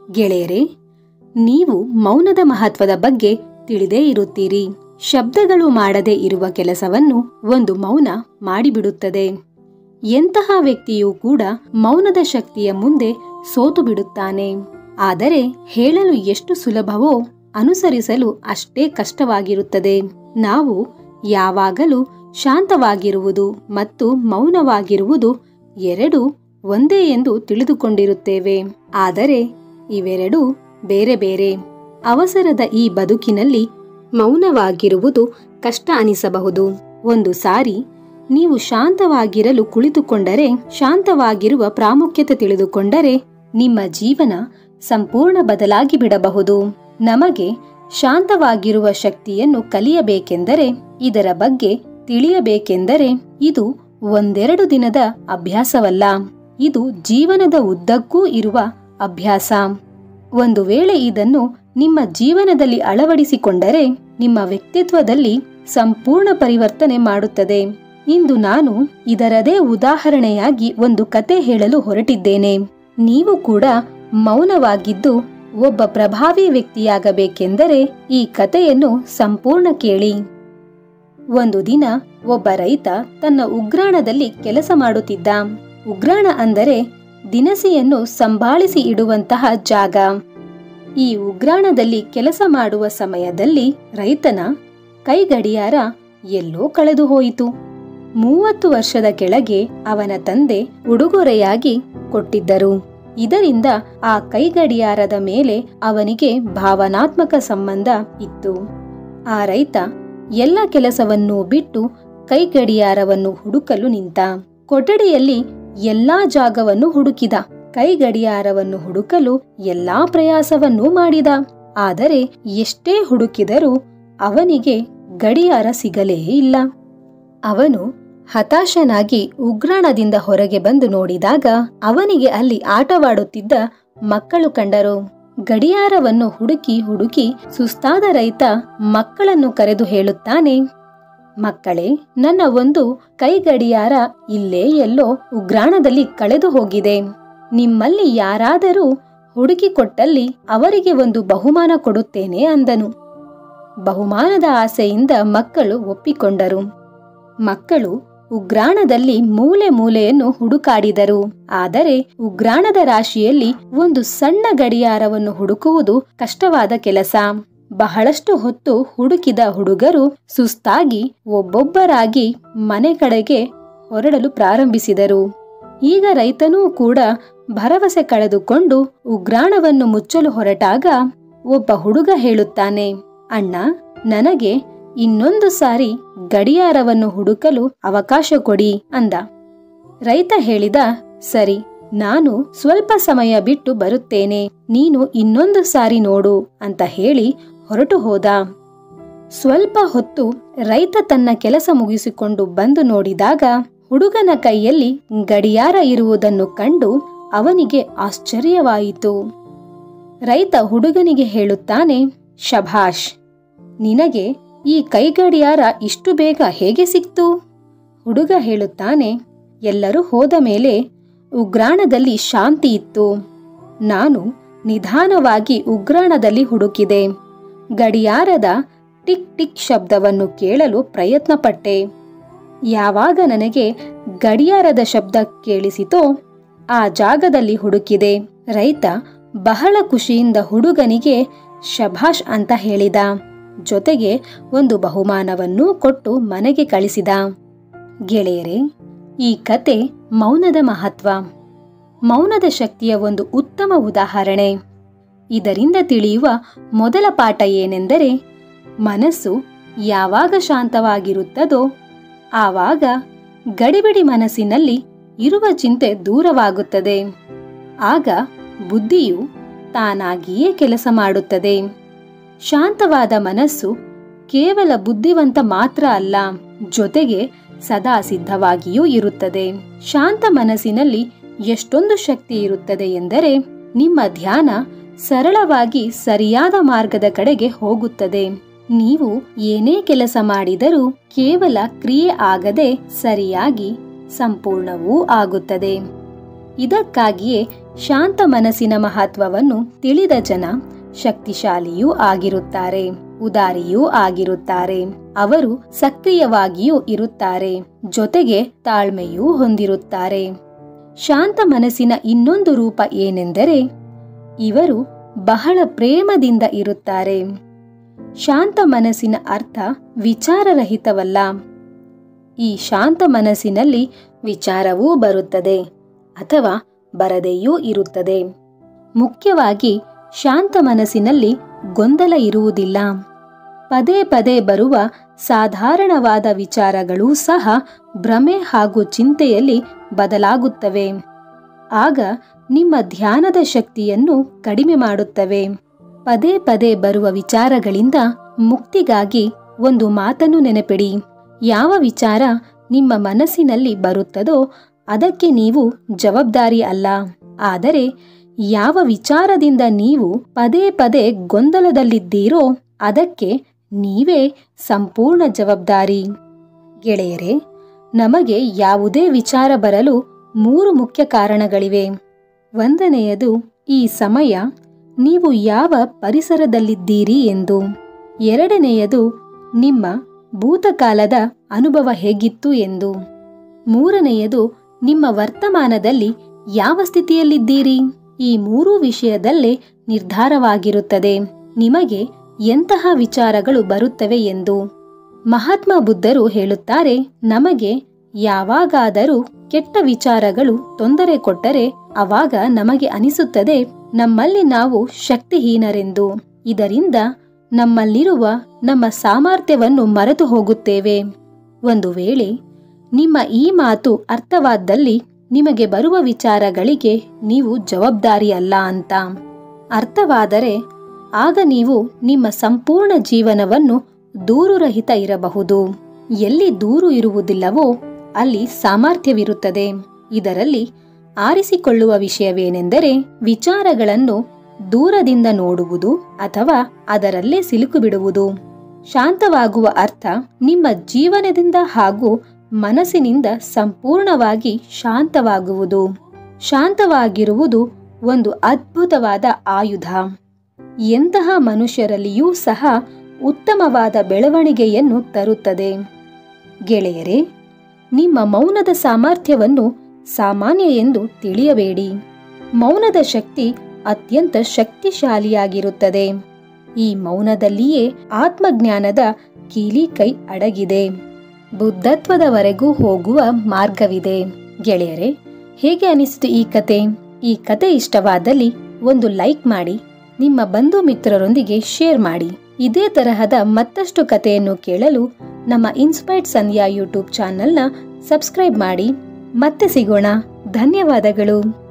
ಗೆಳೆಯರೇ ನೀವು ಮೌನದ ಮಹತ್ವದ ಬಗ್ಗೆ ತಿಳಿದೇ ಇರುತ್ತೀರಿ ಶಬ್ದಗಳು ಮಾಡದೇ ಇರುವ ಕೆಲಸವನ್ನು ಒಂದು ಮೌನ ಮಾಡಿಬಿಡುತ್ತದೆ ಎಂತಹ ವ್ಯಕ್ತಿಯೂ ಕೂಡ ಮೌನದ ಶಕ್ತಿಯ ಮುಂದೆ ಸೋತು ಬಿಡುತ್ತಾನೆ ಆದರೆ ಹೇಳಲು ಎಷ್ಟು ಸುಲಭವೋ ಅನುಸರಿಸಲು ಅಷ್ಟೇ ಕಷ್ಟವಾಗಿರುತ್ತದೆ ನಾವು ಯಾವಾಗಲೂ ಶಾಂತವಾಗಿರುವುದು ಮತ್ತು ಮೌನವಾಗಿರುವುದು ಎರಡು ಒಂದೇ ಎಂದು ತಿಳಿದುಕೊಂಡಿರುತ್ತೇವೆ ಆದರೆ ಇವೆರಡೂ ಬೇರೆ ಬೇರೆ ಅವಸರದ ಈ ಬದುಕಿನಲ್ಲಿ ಮೌನವಾಗಿರುವುದು ಕಷ್ಟ ಅನಿಸಬಹುದು ಒಂದು ಸಾರಿ ನೀವು ಶಾಂತವಾಗಿರಲು ಕುಳಿತುಕೊಂಡರೆ ಶಾಂತವಾಗಿರುವ ಪ್ರಾಮುಖ್ಯತೆ ತಿಳಿದುಕೊಂಡರೆ ನಿಮ್ಮ ಜೀವನ ಸಂಪೂರ್ಣ ಬದಲಾಗಿ ಬಿಡಬಹುದು ನಮಗೆ ಶಾಂತವಾಗಿರುವ ಶಕ್ತಿಯನ್ನು ಕಲಿಯಬೇಕೆಂದರೆ ಇದರ ಬಗ್ಗೆ ತಿಳಿಯಬೇಕೆಂದರೆ ಇದು ಒಂದೆರಡು ದಿನದ ಅಭ್ಯಾಸವಲ್ಲ ಇದು ಜೀವನದ ಉದ್ದಕ್ಕೂ ಇರುವ ಅಭ್ಯಾಸ ಒಂದು ವೇಳೆ ಇದನ್ನು ನಿಮ್ಮ ಜೀವನದಲ್ಲಿ ಅಳವಡಿಸಿಕೊಂಡರೆ ನಿಮ್ಮ ವ್ಯಕ್ತಿತ್ವದಲ್ಲಿ ಸಂಪೂರ್ಣ ಪರಿವರ್ತನೆ ಮಾಡುತ್ತದೆ ಇಂದು ನಾನು ಇದರದೇ ಉದಾಹರಣೆಯಾಗಿ ಒಂದು ಕತೆ ಹೇಳಲು ಹೊರಟಿದ್ದೇನೆ ನೀವು ಕೂಡ ಮೌನವಾಗಿದ್ದು ಒಬ್ಬ ಪ್ರಭಾವಿ ವ್ಯಕ್ತಿಯಾಗಬೇಕೆಂದರೆ ಈ ಕತೆಯನ್ನು ಸಂಪೂರ್ಣ ಕೇಳಿ ಒಂದು ದಿನ ಒಬ್ಬ ರೈತ ತನ್ನ ಉಗ್ರಾಣದಲ್ಲಿ ಕೆಲಸ ಮಾಡುತ್ತಿದ್ದ ಉಗ್ರಾಣ ಅಂದರೆ ದಿನಸಿಯನ್ನು ಸಂಭಾಳಿಸಿ ಇಡುವಂತಹ ಜಾಗ ಈ ಉಗ್ರಾಣದಲ್ಲಿ ಕೆಲಸ ಮಾಡುವ ಸಮಯದಲ್ಲಿ ರೈತನ ಕೈ ಗಡಿಯಾರ ಎಲ್ಲೋ ಕಳೆದು ಹೋಯಿತು ಮೂವತ್ತು ವರ್ಷದ ಕೆಳಗೆ ಅವನ ತಂದೆ ಉಡುಗೊರೆಯಾಗಿ ಕೊಟ್ಟಿದ್ದರು ಇದರಿಂದ ಆ ಕೈ ಗಡಿಯಾರದ ಮೇಲೆ ಅವನಿಗೆ ಭಾವನಾತ್ಮಕ ಸಂಬಂಧ ಇತ್ತು ಆ ರೈತ ಎಲ್ಲ ಕೆಲಸವನ್ನೂ ಬಿಟ್ಟು ಕೈ ಗಡಿಯಾರವನ್ನು ಹುಡುಕಲು ನಿಂತ ಕೊಠಡಿಯಲ್ಲಿ ಎಲ್ಲಾ ಜಾಗವನ್ನು ಹುಡುಕಿದ ಕೈ ಗಡಿಯಾರವನ್ನು ಹುಡುಕಲು ಎಲ್ಲಾ ಪ್ರಯಾಸವನ್ನೂ ಮಾಡಿದ ಆದರೆ ಎಷ್ಟೇ ಹುಡುಕಿದರೂ ಅವನಿಗೆ ಗಡಿಯಾರ ಸಿಗಲೇ ಇಲ್ಲ ಅವನು ಹತಾಶನಾಗಿ ಉಗ್ರಾಣದಿಂದ ಹೊರಗೆ ಬಂದು ನೋಡಿದಾಗ ಅವನಿಗೆ ಅಲ್ಲಿ ಆಟವಾಡುತ್ತಿದ್ದ ಮಕ್ಕಳು ಕಂಡರು ಗಡಿಯಾರವನ್ನು ಹುಡುಕಿ ಹುಡುಕಿ ಸುಸ್ತಾದ ರೈತ ಮಕ್ಕಳನ್ನು ಕರೆದು ಹೇಳುತ್ತಾನೆ ಮಕ್ಕಳೇ ನನ್ನ ಒಂದು ಕೈ ಗಡಿಯಾರ ಇಲ್ಲೇ ಎಲ್ಲೋ ಉಗ್ರಾಣದಲ್ಲಿ ಕಳೆದು ಹೋಗಿದೆ ನಿಮ್ಮಲ್ಲಿ ಯಾರಾದರೂ ಹುಡುಕಿಕೊಟ್ಟಲ್ಲಿ ಅವರಿಗೆ ಒಂದು ಬಹುಮಾನ ಕೊಡುತ್ತೇನೆ ಅಂದನು ಬಹುಮಾನದ ಆಸೆಯಿಂದ ಮಕ್ಕಳು ಒಪ್ಪಿಕೊಂಡರು ಮಕ್ಕಳು ಉಗ್ರಾಣದಲ್ಲಿ ಮೂಲೆ ಮೂಲೆಯನ್ನು ಹುಡುಕಾಡಿದರು ಆದರೆ ಉಗ್ರಾಣದ ರಾಶಿಯಲ್ಲಿ ಒಂದು ಸಣ್ಣ ಗಡಿಯಾರವನ್ನು ಹುಡುಕುವುದು ಕಷ್ಟವಾದ ಕೆಲಸ ಬಹಳಷ್ಟು ಹೊತ್ತು ಹುಡುಕಿದ ಹುಡುಗರು ಸುಸ್ತಾಗಿ ಒಬ್ಬೊಬ್ಬರಾಗಿ ಮನೆ ಕಡೆಗೆ ಹೊರಡಲು ಪ್ರಾರಂಭಿಸಿದರು ಈಗ ರೈತನೂ ಕೂಡ ಭರವಸೆ ಕಳೆದುಕೊಂಡು ಉಗ್ರಾಣವನ್ನು ಮುಚ್ಚಲು ಹೊರಟಾಗ ಒಬ್ಬ ಹುಡುಗ ಹೇಳುತ್ತಾನೆ ಅಣ್ಣ ನನಗೆ ಇನ್ನೊಂದು ಸಾರಿ ಗಡಿಯಾರವನ್ನು ಹುಡುಕಲು ಅವಕಾಶ ಕೊಡಿ ಅಂದ ರೈತ ಹೇಳಿದ ಸರಿ ನಾನು ಸ್ವಲ್ಪ ಸಮಯ ಬಿಟ್ಟು ಬರುತ್ತೇನೆ ನೀನು ಇನ್ನೊಂದು ಸಾರಿ ನೋಡು ಅಂತ ಹೇಳಿ ಹೊರಟು ಹೋದ ಸ್ವಲ್ಪ ಹೊತ್ತು ರೈತ ತನ್ನ ಕೆಲಸ ಮುಗಿಸಿಕೊಂಡು ಬಂದು ನೋಡಿದಾಗ ಹುಡುಗನ ಕೈಯಲ್ಲಿ ಗಡಿಯಾರ ಇರುವುದನ್ನು ಕಂಡು ಅವನಿಗೆ ಆಶ್ಚರ್ಯವಾಯಿತು ರೈತ ಹುಡುಗನಿಗೆ ಹೇಳುತ್ತಾನೆ ಶಭಾಷ್ ನಿನಗೆ ಈ ಕೈಗಡಿಯಾರ ಇಷ್ಟು ಬೇಗ ಹೇಗೆ ಸಿಕ್ತು ಹುಡುಗ ಹೇಳುತ್ತಾನೆ ಎಲ್ಲರೂ ಹೋದ ಮೇಲೆ ಉಗ್ರಾಣದಲ್ಲಿ ಶಾಂತಿ ಇತ್ತು ನಾನು ನಿಧಾನವಾಗಿ ಉಗ್ರಾಣದಲ್ಲಿ ಹುಡುಕಿದೆ ಗಡಿಯಾರದ ಟಿಕ್ ಟಿಕ್ ಶಬ್ದವನ್ನು ಕೇಳಲು ಪ್ರಯತ್ನಪಟ್ಟೆ ಯಾವಾಗ ನನಗೆ ಗಡಿಯಾರದ ಶಬ್ದ ಕೇಳಿಸಿತೋ ಆ ಜಾಗದಲ್ಲಿ ಹುಡುಕಿದೆ ರೈತ ಬಹಳ ಖುಷಿಯಿಂದ ಹುಡುಗನಿಗೆ ಶಭಾಷ್ ಅಂತ ಹೇಳಿದ ಜೊತೆಗೆ ಒಂದು ಬಹುಮಾನವನ್ನೂ ಕೊಟ್ಟು ಮನೆಗೆ ಕಳಿಸಿದ ಗೆಳೆಯರೇ ಈ ಕತೆ ಮೌನದ ಮಹತ್ವ ಮೌನದ ಶಕ್ತಿಯ ಒಂದು ಉತ್ತಮ ಉದಾಹರಣೆ ಇದರಿಂದ ತಿಳಿಯುವ ಮೊದಲ ಪಾಠ ಏನೆಂದರೆ ಮನಸ್ಸು ಯಾವಾಗ ಶಾಂತವಾಗಿರುತ್ತದೋ ಆವಾಗ ಗಡಿಬಿಡಿ ಮನಸ್ಸಿನಲ್ಲಿ ಇರುವ ಚಿಂತೆ ದೂರವಾಗುತ್ತದೆ ಆಗ ಬುದ್ಧಿಯು ತಾನಾಗಿಯೇ ಕೆಲಸ ಮಾಡುತ್ತದೆ ಶಾಂತವಾದ ಮನಸ್ಸು ಕೇವಲ ಬುದ್ಧಿವಂತ ಮಾತ್ರ ಅಲ್ಲ ಜೊತೆಗೆ ಸದಾ ಸಿದ್ಧವಾಗಿಯೂ ಇರುತ್ತದೆ ಶಾಂತ ಮನಸ್ಸಿನಲ್ಲಿ ಎಷ್ಟೊಂದು ಶಕ್ತಿ ಇರುತ್ತದೆ ಎಂದರೆ ನಿಮ್ಮ ಧ್ಯಾನ ಸರಳವಾಗಿ ಸರಿಯಾದ ಮಾರ್ಗದ ಕಡೆಗೆ ಹೋಗುತ್ತದೆ ನೀವು ಏನೇ ಕೆಲಸ ಮಾಡಿದರೂ ಕೇವಲ ಕ್ರಿಯೆ ಆಗದೆ ಸರಿಯಾಗಿ ಸಂಪೂರ್ಣವೂ ಆಗುತ್ತದೆ ಇದಕ್ಕಾಗಿಯೇ ಶಾಂತ ಮನಸ್ಸಿನ ಮಹತ್ವವನ್ನು ತಿಳಿದ ಜನ ಶಕ್ತಿಶಾಲಿಯೂ ಆಗಿರುತ್ತಾರೆ ಉದಾರಿಯೂ ಆಗಿರುತ್ತಾರೆ ಅವರು ಸಕ್ರಿಯವಾಗಿಯೂ ಇರುತ್ತಾರೆ ಜೊತೆಗೆ ತಾಳ್ಮೆಯೂ ಹೊಂದಿರುತ್ತಾರೆ ಶಾಂತ ಮನಸ್ಸಿನ ಇನ್ನೊಂದು ರೂಪ ಏನೆಂದರೆ ಇವರು ಬಹಳ ಪ್ರೇಮದಿಂದ ಇರುತ್ತಾರೆ ಶಾಂತ ಮನಸ್ಸಿನ ಅರ್ಥ ವಿಚಾರರಹಿತವಲ್ಲ ಈ ಶಾಂತ ಮನಸ್ಸಿನಲ್ಲಿ ವಿಚಾರವೂ ಬರುತ್ತದೆ ಅಥವಾ ಬರದೆಯೂ ಇರುತ್ತದೆ ಮುಖ್ಯವಾಗಿ ಶಾಂತ ಮನಸ್ಸಿನಲ್ಲಿ ಗೊಂದಲ ಇರುವುದಿಲ್ಲ ಪದೇ ಪದೇ ಬರುವ ಸಾಧಾರಣವಾದ ವಿಚಾರಗಳೂ ಸಹ ಭ್ರಮೆ ಹಾಗೂ ಚಿಂತೆಯಲ್ಲಿ ಬದಲಾಗುತ್ತವೆ ಆಗ ನಿಮ್ಮ ಧ್ಯಾನದ ಶಕ್ತಿಯನ್ನು ಕಡಿಮೆ ಮಾಡುತ್ತವೆ ಪದೇ ಪದೇ ಬರುವ ವಿಚಾರಗಳಿಂದ ಮುಕ್ತಿಗಾಗಿ ಒಂದು ಮಾತನ್ನು ನೆನಪಿಡಿ ಯಾವ ವಿಚಾರ ನಿಮ್ಮ ಮನಸ್ಸಿನಲ್ಲಿ ಬರುತ್ತದೋ ಅದಕ್ಕೆ ನೀವು ಜವಾಬ್ದಾರಿ ಅಲ್ಲ ಆದರೆ ಯಾವ ವಿಚಾರದಿಂದ ನೀವು ಪದೇ ಪದೇ ಗೊಂದಲದಲ್ಲಿದ್ದೀರೋ ಅದಕ್ಕೆ ನೀವೇ ಸಂಪೂರ್ಣ ಜವಾಬ್ದಾರಿ ಗೆಳೆಯರೆ ನಮಗೆ ಯಾವುದೇ ವಿಚಾರ ಬರಲು ಮೂರು ಮುಖ್ಯ ಕಾರಣಗಳಿವೆ ಒಂದನೆಯದು ಈ ಸಮಯ ನೀವು ಯಾವ ಪರಿಸರದಲ್ಲಿದ್ದೀರಿ ಎಂದು ಎರಡನೆಯದು ನಿಮ್ಮ ಭೂತಕಾಲದ ಅನುಭವ ಹೇಗಿತ್ತು ಎಂದು ಮೂರನೆಯದು ನಿಮ್ಮ ವರ್ತಮಾನದಲ್ಲಿ ಯಾವ ಸ್ಥಿತಿಯಲ್ಲಿದ್ದೀರಿ ಈ ಮೂರೂ ವಿಷಯದಲ್ಲೇ ನಿರ್ಧಾರವಾಗಿರುತ್ತದೆ ನಿಮಗೆ ಎಂತಹ ವಿಚಾರಗಳು ಬರುತ್ತವೆ ಎಂದು ಮಹಾತ್ಮ ಬುದ್ಧರು ಹೇಳುತ್ತಾರೆ ನಮಗೆ ಯಾವಾಗಾದರೂ ಕೆಟ್ಟ ವಿಚಾರಗಳು ತೊಂದರೆ ಕೊಟ್ಟರೆ ಅವಾಗ ನಮಗೆ ಅನಿಸುತ್ತದೆ ನಮ್ಮಲ್ಲಿ ನಾವು ಶಕ್ತಿಹೀನರೆಂದು ಇದರಿಂದ ನಮ್ಮಲ್ಲಿರುವ ನಮ್ಮ ಸಾಮರ್ಥ್ಯವನ್ನು ಮರೆತು ಹೋಗುತ್ತೇವೆ ಒಂದು ವೇಳೆ ನಿಮ್ಮ ಈ ಮಾತು ಅರ್ಥವಾದಲ್ಲಿ ನಿಮಗೆ ಬರುವ ವಿಚಾರಗಳಿಗೆ ನೀವು ಜವಾಬ್ದಾರಿ ಅಲ್ಲ ಅಂತ ಅರ್ಥವಾದರೆ ಆಗ ನೀವು ನಿಮ್ಮ ಸಂಪೂರ್ಣ ಜೀವನವನ್ನು ದೂರುರಹಿತ ಇರಬಹುದು ಎಲ್ಲಿ ದೂರು ಇರುವುದಿಲ್ಲವೋ ಅಲ್ಲಿ ಸಾಮರ್ಥ್ಯವಿರುತ್ತದೆ ಇದರಲ್ಲಿ ಆರಿಸಿಕೊಳ್ಳುವ ವಿಷಯವೇನೆಂದರೆ ವಿಚಾರಗಳನ್ನು ದೂರದಿಂದ ನೋಡುವುದು ಅಥವಾ ಅದರಲ್ಲೇ ಸಿಲುಕು ಬಿಡುವುದು ಶಾಂತವಾಗುವ ಅರ್ಥ ನಿಮ್ಮ ಜೀವನದಿಂದ ಹಾಗೂ ಮನಸ್ಸಿನಿಂದ ಸಂಪೂರ್ಣವಾಗಿ ಶಾಂತವಾಗುವುದು ಶಾಂತವಾಗಿರುವುದು ಒಂದು ಅದ್ಭುತವಾದ ಆಯುಧ ಎಂತಹ ಮನುಷ್ಯರಲ್ಲಿಯೂ ಸಹ ಉತ್ತಮವಾದ ಬೆಳವಣಿಗೆಯನ್ನು ತರುತ್ತದೆ ಗೆಳೆಯರೇ ನಿಮ್ಮ ಮೌನದ ಸಾಮರ್ಥ್ಯವನ್ನು ಸಾಮಾನ್ಯ ಎಂದು ತಿಳಿಯಬೇಡಿ ಮೌನದ ಶಕ್ತಿ ಅತ್ಯಂತ ಶಕ್ತಿಶಾಲಿಯಾಗಿರುತ್ತದೆ ಈ ಮೌನದಲ್ಲಿಯೇ ಆತ್ಮಜ್ಞಾನದ ಕೀಲಿ ಕೈ ಅಡಗಿದೆ ಬುದ್ಧತ್ವದವರೆಗೂ ಹೋಗುವ ಮಾರ್ಗವಿದೆ ಗೆಳೆಯರೆ ಹೇಗೆ ಅನಿಸಿತು ಈ ಕತೆ ಈ ಕತೆ ಇಷ್ಟವಾದಲ್ಲಿ ಒಂದು ಲೈಕ್ ಮಾಡಿ ನಿಮ್ಮ ಬಂಧು ಮಿತ್ರರೊಂದಿಗೆ ಶೇರ್ ಮಾಡಿ ಇದೇ ತರಹದ ಮತ್ತಷ್ಟು ಕಥೆಯನ್ನು ಕೇಳಲು ನಮ್ಮ ಇನ್ಸ್ಪೈರ್ಡ್ ಸಂಧ್ಯಾ ಯೂಟ್ಯೂಬ್ ಚಾನೆಲ್ನ ಸಬ್ಸ್ಕ್ರೈಬ್ ಮಾಡಿ ಮತ್ತೆ ಸಿಗೋಣ ಧನ್ಯವಾದಗಳು